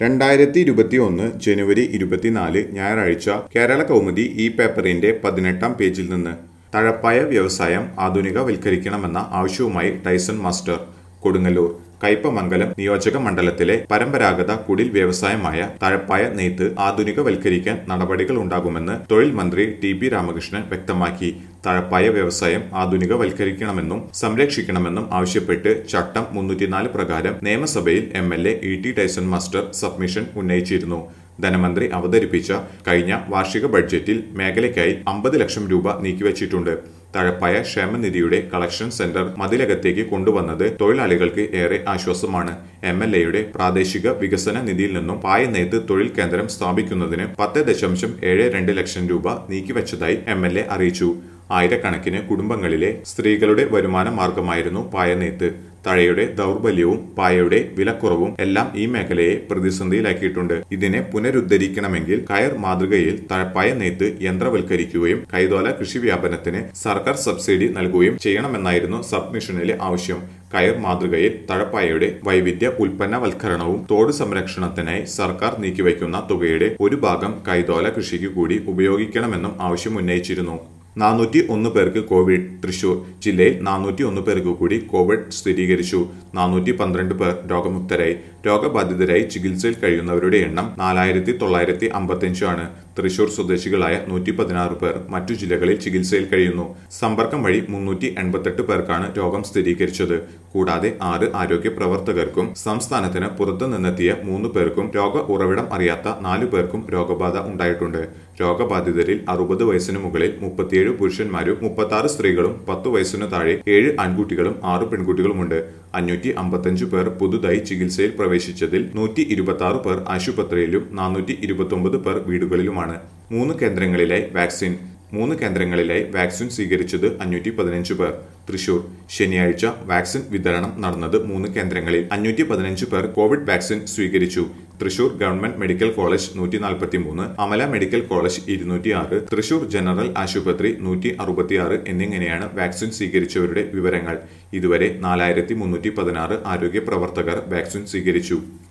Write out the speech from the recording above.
രണ്ടായിരത്തി ഇരുപത്തി ഒന്ന് ജനുവരി ഇരുപത്തിനാല് ഞായറാഴ്ച കേരള കൗമുദി ഈ പേപ്പറിന്റെ പതിനെട്ടാം പേജിൽ നിന്ന് തഴപ്പായ വ്യവസായം ആധുനികവൽക്കരിക്കണമെന്ന ആവശ്യവുമായി ടൈസൺ മാസ്റ്റർ കൊടുങ്ങല്ലൂർ കയ്പമംഗലം നിയോജക മണ്ഡലത്തിലെ പരമ്പരാഗത കുടിൽ വ്യവസായമായ തഴപ്പായ നെയ്ത്ത് ആധുനികവൽക്കരിക്കാൻ നടപടികൾ ഉണ്ടാകുമെന്ന് തൊഴിൽ മന്ത്രി ടി പി രാമകൃഷ്ണൻ വ്യക്തമാക്കി തഴപ്പായ വ്യവസായം ആധുനികവൽക്കരിക്കണമെന്നും സംരക്ഷിക്കണമെന്നും ആവശ്യപ്പെട്ട് ചട്ടം മുന്നൂറ്റിനാല് പ്രകാരം നിയമസഭയിൽ M L A E T Tyson master submission ഉന്നയിച്ചിരുന്നു ധനമന്ത്രി അവതരിപ്പിച്ച കഴിഞ്ഞ വാർഷിക ബഡ്ജറ്റിൽ മേഖലയ്ക്കായി അമ്പത് ലക്ഷം രൂപ നീക്കിവച്ചിട്ടുണ്ട് തഴപ്പായ ക്ഷേമനിധിയുടെ കളക്ഷൻ സെന്റർ മതിലകത്തേക്ക് കൊണ്ടുവന്നത് തൊഴിലാളികൾക്ക് ഏറെ ആശ്വാസമാണ് എം എൽ എയുടെ പ്രാദേശിക വികസന നിധിയിൽ നിന്നും പായ നെയ്ത്ത് തൊഴിൽ കേന്ദ്രം സ്ഥാപിക്കുന്നതിന് പത്ത് ദശാംശം ഏഴ് രണ്ട് ലക്ഷം രൂപ നീക്കിവച്ചതായി എം എൽ എ അറിയിച്ചു ആയിരക്കണക്കിന് കുടുംബങ്ങളിലെ സ്ത്രീകളുടെ വരുമാന മാർഗമായിരുന്നു പായ നെയ്ത്ത് തഴയുടെ ദൗർബല്യവും പായയുടെ വിലക്കുറവും എല്ലാം ഈ മേഖലയെ പ്രതിസന്ധിയിലാക്കിയിട്ടുണ്ട് ഇതിനെ പുനരുദ്ധരിക്കണമെങ്കിൽ കയർ മാതൃകയിൽ തഴപ്പായ നെയ്ത്ത് യന്ത്രവൽക്കരിക്കുകയും കൈതോല കൃഷി വ്യാപനത്തിന് സർക്കാർ സബ്സിഡി നൽകുകയും ചെയ്യണമെന്നായിരുന്നു സബ്മിഷനിലെ ആവശ്യം കയർ മാതൃകയിൽ തഴപ്പായയുടെ വൈവിധ്യ ഉൽപ്പന്നവൽക്കരണവും തോട് സംരക്ഷണത്തിനായി സർക്കാർ നീക്കിവയ്ക്കുന്ന തുകയുടെ ഒരു ഭാഗം കൈതോല കൃഷിക്ക് കൂടി ഉപയോഗിക്കണമെന്നും ആവശ്യം ഉന്നയിച്ചിരുന്നു നാനൂറ്റി ഒന്ന് പേർക്ക് കോവിഡ് തൃശൂർ ജില്ലയിൽ നാനൂറ്റി ഒന്ന് പേർക്ക് കൂടി കോവിഡ് സ്ഥിരീകരിച്ചു നാനൂറ്റി പന്ത്രണ്ട് പേർ രോഗമുക്തരായി രോഗബാധിതരായി ചികിത്സയിൽ കഴിയുന്നവരുടെ എണ്ണം നാലായിരത്തി തൊള്ളായിരത്തി അമ്പത്തിയഞ്ച് ആണ് തൃശൂർ സ്വദേശികളായ നൂറ്റി പതിനാറ് പേർ മറ്റു ജില്ലകളിൽ ചികിത്സയിൽ കഴിയുന്നു സമ്പർക്കം വഴി മുന്നൂറ്റി എൺപത്തെട്ട് പേർക്കാണ് രോഗം സ്ഥിരീകരിച്ചത് കൂടാതെ ആറ് ആരോഗ്യ പ്രവർത്തകർക്കും സംസ്ഥാനത്തിന് പുറത്തു നിന്നെത്തിയ മൂന്ന് പേർക്കും രോഗ ഉറവിടം അറിയാത്ത നാലു പേർക്കും രോഗബാധ ഉണ്ടായിട്ടുണ്ട് രോഗബാധിതരിൽ അറുപത് വയസ്സിന് മുകളിൽ മുപ്പത്തിയേഴ് പുരുഷന്മാരും മുപ്പത്തി ആറ് സ്ത്രീകളും പത്ത് വയസ്സിനു താഴെ ഏഴ് ആൺകുട്ടികളും ആറ് പെൺകുട്ടികളുമുണ്ട് അഞ്ഞൂറ്റി അമ്പത്തഞ്ച് പേർ പുതുതായി ചികിത്സയിൽ പ്രവേശിച്ചതിൽ നൂറ്റി ഇരുപത്തി ആറ് പേർ ആശുപത്രിയിലും നാനൂറ്റി ഇരുപത്തി ഒമ്പത് പേർ വീടുകളിലുമാണ് മൂന്ന് കേന്ദ്രങ്ങളിലായി വാക്സിൻ മൂന്ന് കേന്ദ്രങ്ങളിലായി വാക്സിൻ സ്വീകരിച്ചത് അഞ്ഞൂറ്റി പതിനഞ്ച് പേർ തൃശൂർ ശനിയാഴ്ച വാക്സിൻ വിതരണം നടന്നത് മൂന്ന് കേന്ദ്രങ്ങളിൽ അഞ്ഞൂറ്റി പതിനഞ്ച് പേർ കോവിഡ് വാക്സിൻ സ്വീകരിച്ചു തൃശൂർ ഗവൺമെന്റ് മെഡിക്കൽ കോളേജ് നൂറ്റി നാൽപ്പത്തി മൂന്ന് അമല മെഡിക്കൽ കോളേജ് ഇരുന്നൂറ്റി ആറ് തൃശൂർ ജനറൽ ആശുപത്രി നൂറ്റി അറുപത്തിയാറ് എന്നിങ്ങനെയാണ് വാക്സിൻ സ്വീകരിച്ചവരുടെ വിവരങ്ങൾ ഇതുവരെ നാലായിരത്തി മുന്നൂറ്റി പതിനാറ് ആരോഗ്യ പ്രവർത്തകർ വാക്സിൻ സ്വീകരിച്ചു